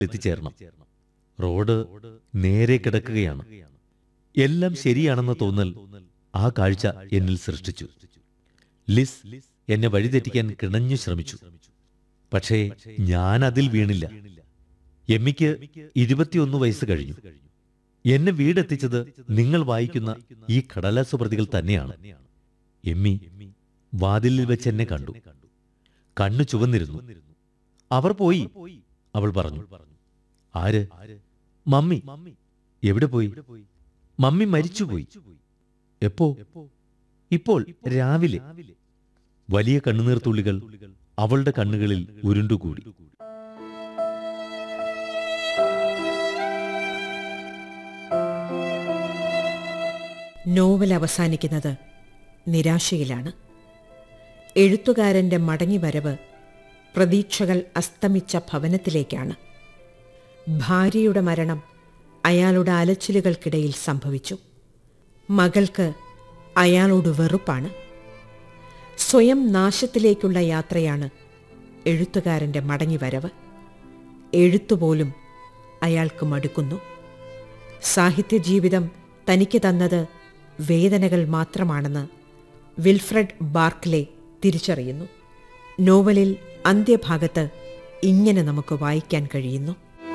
എത്തിച്ചേരണം road നേരെ കിടക്കുകയാണ് എല്ലാം ശരിയാണെന്ന തോന്നൽ ആ കാഴ്ച എന്നിൽ സൃഷ്ടിച്ചു ലിസ് എന്നെ വഴിതെറ്റിക്കാൻ കിണഞ്ഞു ശ്രമിച്ചു പക്ഷേ ഞാൻ അതിൽ വീണില്ല എമ്മിക്ക് ഇരുപത്തിയൊന്ന് വയസ്സ് കഴിഞ്ഞു എന്നെ വീടെത്തിച്ചത് നിങ്ങൾ വായിക്കുന്ന ഈ കടലാസു പ്രതികൾ തന്നെയാണ് എമ്മി വാതിലിൽ വെച്ച് എന്നെ കണ്ടു കണ്ണു ചുവന്നിരുന്നു അവർ പോയി അവൾ പറഞ്ഞു ആര് മമ്മി എവിടെ പോയി മമ്മി മരിച്ചുപോയി എപ്പോ ഇപ്പോൾ രാവിലെ വലിയ കണ്ണുനീർത്തുള്ളികൾ അവളുടെ കണ്ണുകളിൽ ഉരുണ്ടുകൂടി നോവൽ അവസാനിക്കുന്നത് നിരാശയിലാണ് എഴുത്തുകാരന്റെ മടങ്ങിവരവ് പ്രതീക്ഷകൾ അസ്തമിച്ച ഭവനത്തിലേക്കാണ് ഭാര്യയുടെ മരണം അയാളുടെ അലച്ചിലുകൾക്കിടയിൽ സംഭവിച്ചു മകൾക്ക് അയാളോട് വെറുപ്പാണ് സ്വയം നാശത്തിലേക്കുള്ള യാത്രയാണ് എഴുത്തുകാരന്റെ മടങ്ങിവരവ് എഴുത്തുപോലും അയാൾക്ക് മടുക്കുന്നു സാഹിത്യജീവിതം തനിക്ക് തന്നത് വേദനകൾ മാത്രമാണെന്ന് വിൽഫ്രഡ് ബാർക്ക്ലെ തിരിച്ചറിയുന്നു നോവലിൽ അന്ത്യഭാഗത്ത് ഇങ്ങനെ നമുക്ക് വായിക്കാൻ കഴിയുന്നു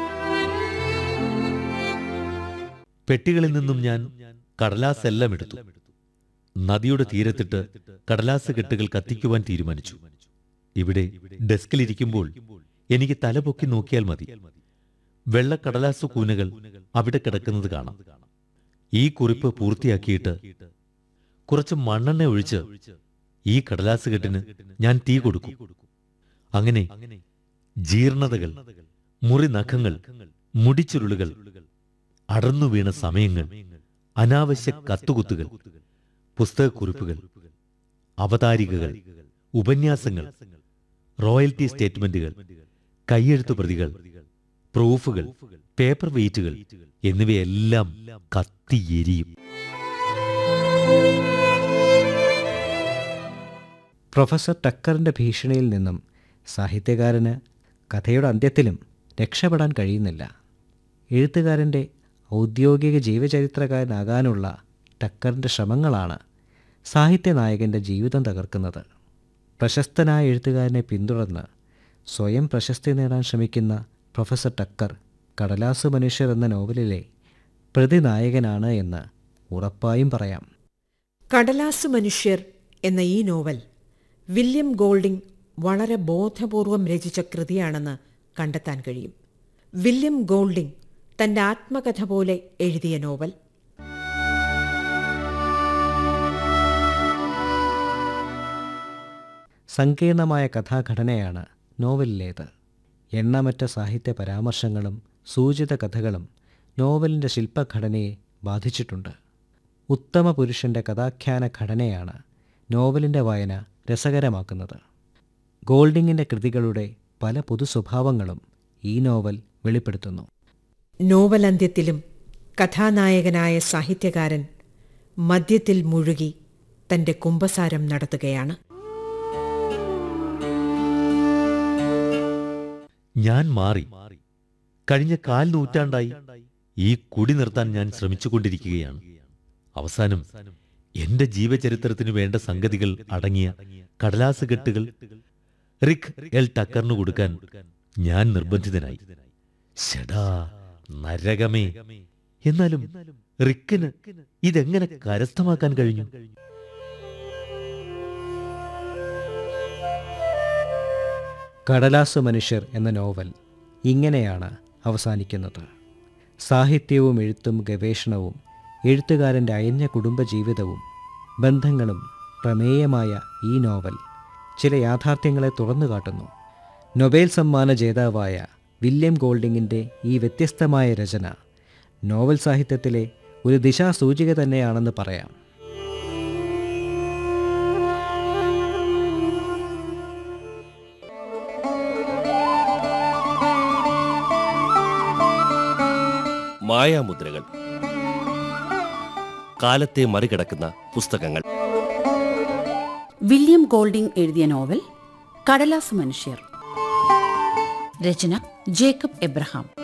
പെട്ടികളിൽ നിന്നും ഞാൻ കടലാസെല്ലാം എടുത്തു നദിയുടെ തീരത്തിട്ട് കടലാസ് കെട്ടുകൾ കത്തിക്കുവാൻ തീരുമാനിച്ചു ഇവിടെ ഡെസ്കിലിരിക്കുമ്പോൾ എനിക്ക് തല പൊക്കി നോക്കിയാൽ മതി വെള്ള കടലാസ് കൂനകൾ അവിടെ കിടക്കുന്നത് കാണാം ഈ കുറിപ്പ് പൂർത്തിയാക്കിയിട്ട് കുറച്ച് മണ്ണെണ്ണ ഒഴിച്ച് ഈ കടലാസ് കെട്ടിന് ഞാൻ തീ കൊടുക്കും അങ്ങനെ ജീർണതകൾ മുറി നഖങ്ങൾ മുടിച്ചുരുളുകൾ അടർന്നു വീണ സമയങ്ങൾ അനാവശ്യ കത്തുകുത്തുകൾ പുസ്തകക്കുറിപ്പുകൾ അവതാരികകൾ ഉപന്യാസങ്ങൾ റോയൽറ്റി സ്റ്റേറ്റ്മെന്റുകൾ കൈയെഴുത്തു പ്രതികൾ പ്രൂഫുകൾ പേപ്പർ വെയിറ്റുകൾ എന്നിവയെല്ലാം കത്തിയെരിയും പ്രൊഫസർ ടക്കറിന്റെ ഭീഷണിയിൽ നിന്നും സാഹിത്യകാരന് കഥയുടെ അന്ത്യത്തിലും രക്ഷപ്പെടാൻ കഴിയുന്നില്ല എഴുത്തുകാരൻ്റെ ഔദ്യോഗിക ജീവചരിത്രകാരനാകാനുള്ള ടക്കറിൻ്റെ ശ്രമങ്ങളാണ് സാഹിത്യനായകൻ്റെ ജീവിതം തകർക്കുന്നത് പ്രശസ്തനായ എഴുത്തുകാരനെ പിന്തുടർന്ന് സ്വയം പ്രശസ്തി നേടാൻ ശ്രമിക്കുന്ന പ്രൊഫസർ ടക്കർ കടലാസു മനുഷ്യർ എന്ന നോവലിലെ പ്രതിനായകനാണ് എന്ന് ഉറപ്പായും പറയാം കടലാസ് മനുഷ്യർ എന്ന ഈ നോവൽ വില്യം ഗോൾഡിംഗ് വളരെ ബോധപൂർവം രചിച്ച കൃതിയാണെന്ന് കണ്ടെത്താൻ കഴിയും വില്യം ഗോൾഡിംഗ് തന്റെ ആത്മകഥ പോലെ എഴുതിയ നോവൽ സങ്കീർണമായ കഥാഘടനയാണ് നോവലിലേത് എണ്ണമറ്റ സാഹിത്യ പരാമർശങ്ങളും സൂചിത കഥകളും നോവലിൻ്റെ ശില്പഘടനയെ ബാധിച്ചിട്ടുണ്ട് ഉത്തമ പുരുഷൻ്റെ കഥാഖ്യാന ഘടനയാണ് നോവലിൻ്റെ വായന രസകരമാക്കുന്നത് ഗോൾഡിങ്ങിൻ്റെ കൃതികളുടെ പല പൊതു സ്വഭാവങ്ങളും ഈ നോവൽ വെളിപ്പെടുത്തുന്നു നോവൽ അന്ത്യത്തിലും കഥാനായകനായ സാഹിത്യകാരൻ മദ്യത്തിൽ മുഴുകി തന്റെ കുംഭസാരം നടത്തുകയാണ് ഞാൻ മാറി കഴിഞ്ഞ കാൽ നൂറ്റാണ്ടായി ഈ കുടി നിർത്താൻ ഞാൻ ശ്രമിച്ചുകൊണ്ടിരിക്കുകയാണ് അവസാനം എന്റെ ജീവചരിത്രത്തിനു വേണ്ട സംഗതികൾ അടങ്ങിയ കടലാസ് കെട്ടുകൾ റിക് എൽ ടക്കറിന് കൊടുക്കാൻ ഞാൻ നിർബന്ധിതനായി ശടാ നരകമേ എന്നാലും റിക്കിന് ഇതെങ്ങനെ കരസ്ഥമാക്കാൻ കഴിഞ്ഞു കടലാസ് മനുഷ്യർ എന്ന നോവൽ ഇങ്ങനെയാണ് അവസാനിക്കുന്നത് സാഹിത്യവും എഴുത്തും ഗവേഷണവും എഴുത്തുകാരൻ്റെ അയഞ്ഞ കുടുംബജീവിതവും ബന്ധങ്ങളും പ്രമേയമായ ഈ നോവൽ ചില യാഥാർത്ഥ്യങ്ങളെ തുറന്നു കാട്ടുന്നു നൊബേൽ സമ്മാന ജേതാവായ വില്യം ഗോൾഡിങ്ങിൻ്റെ ഈ വ്യത്യസ്തമായ രചന നോവൽ സാഹിത്യത്തിലെ ഒരു ദിശാസൂചിക തന്നെയാണെന്ന് പറയാം മായാമുദ്രകൾ കാലത്തെ മറികടക്കുന്ന പുസ്തകങ്ങൾ വില്യം ഗോൾഡിംഗ് എഴുതിയ നോവൽ കടലാസ് മനുഷ്യർ രചന ജേക്കബ് എബ്രഹാം